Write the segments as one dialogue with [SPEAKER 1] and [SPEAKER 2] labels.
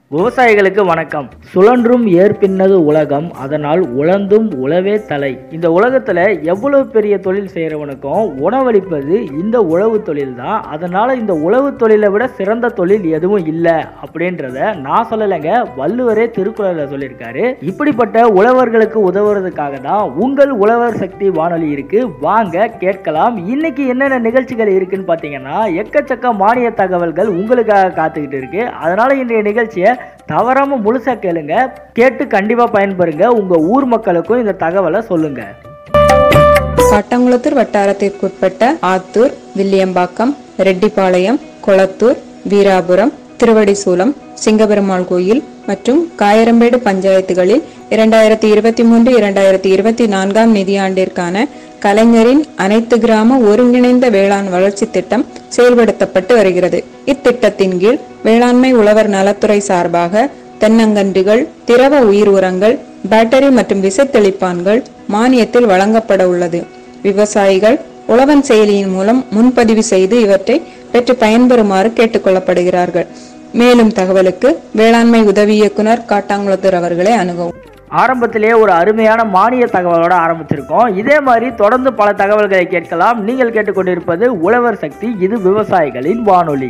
[SPEAKER 1] விவசாயிகளுக்கு வணக்கம் சுழன்றும் ஏற்பின்னது உலகம் அதனால் உழந்தும் உழவே தலை இந்த உலகத்துல எவ்வளவு பெரிய தொழில் செய்யறவனுக்கும் உணவளிப்பது இந்த உழவு தொழில் தான் அதனால இந்த உழவு தொழிலை விட சிறந்த தொழில் எதுவும் இல்லை அப்படின்றத நான் சொல்லலைங்க வள்ளுவரே திருக்குறள்ல சொல்லியிருக்காரு இப்படிப்பட்ட உழவர்களுக்கு உதவுறதுக்காக தான் உங்கள் உழவர் சக்தி வானொலி இருக்கு வாங்க கேட்கலாம் இன்னைக்கு என்னென்ன நிகழ்ச்சிகள் இருக்குன்னு பார்த்தீங்கன்னா எக்கச்சக்க மானிய தகவல்கள் உங்களுக்காக காத்துக்கிட்டு இருக்கு அதனால இன்றைய நிகழ்ச்சியை தவறாம முழுசா கேளுங்க கேட்டு கண்டிப்பா பயன்பெறுங்க உங்க ஊர் மக்களுக்கும் இந்த தகவலை சொல்லுங்க
[SPEAKER 2] காட்டங்குளத்தூர் வட்டாரத்திற்குட்பட்ட ஆத்தூர் வில்லியம்பாக்கம் ரெட்டிப்பாளையம் கொளத்தூர் வீராபுரம் திருவடிசூலம் சிங்கபெருமாள் கோயில் மற்றும் காயரம்பேடு பஞ்சாயத்துகளில் இரண்டாயிரத்தி இருபத்தி மூன்று இரண்டாயிரத்தி இருபத்தி நான்காம் நிதியாண்டிற்கான கலைஞரின் அனைத்து கிராம ஒருங்கிணைந்த வேளாண் வளர்ச்சி திட்டம் செயல்படுத்தப்பட்டு வருகிறது இத்திட்டத்தின் கீழ் வேளாண்மை உழவர் நலத்துறை சார்பாக தென்னங்கன்றுகள் திரவ உயிர் உரங்கள் பேட்டரி மற்றும் விசைத்தெளிப்பான்கள் மானியத்தில் வழங்கப்பட உள்ளது விவசாயிகள் உழவன் செயலியின் மூலம் முன்பதிவு செய்து இவற்றை பெற்று பயன்பெறுமாறு கேட்டுக்கொள்ளப்படுகிறார்கள் மேலும் தகவலுக்கு வேளாண்மை உதவி இயக்குனர் காட்டாங்குளத்தூர் அவர்களை அணுகவும்
[SPEAKER 1] ஆரம்பத்திலேயே ஒரு அருமையான மானிய தகவலோட ஆரம்பிச்சிருக்கோம் இதே மாதிரி தொடர்ந்து பல தகவல்களை கேட்கலாம் நீங்கள் கேட்டுக்கொண்டிருப்பது உழவர் சக்தி இது விவசாயிகளின் வானொலி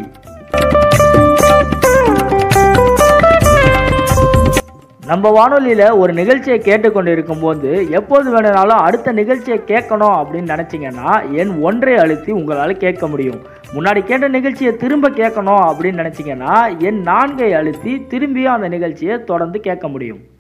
[SPEAKER 1] நம்ம வானொலியில் ஒரு நிகழ்ச்சியை கேட்டுக்கொண்டிருக்கும் போது எப்போது வேணுனாலும் அடுத்த நிகழ்ச்சியை கேட்கணும் அப்படின்னு நினச்சிங்கன்னா என் ஒன்றை அழுத்தி உங்களால் கேட்க முடியும் முன்னாடி கேட்ட நிகழ்ச்சியை திரும்ப கேட்கணும் அப்படின்னு நினச்சிங்கன்னா என் நான்கை அழுத்தி திரும்பியும் அந்த நிகழ்ச்சியை தொடர்ந்து கேட்க முடியும்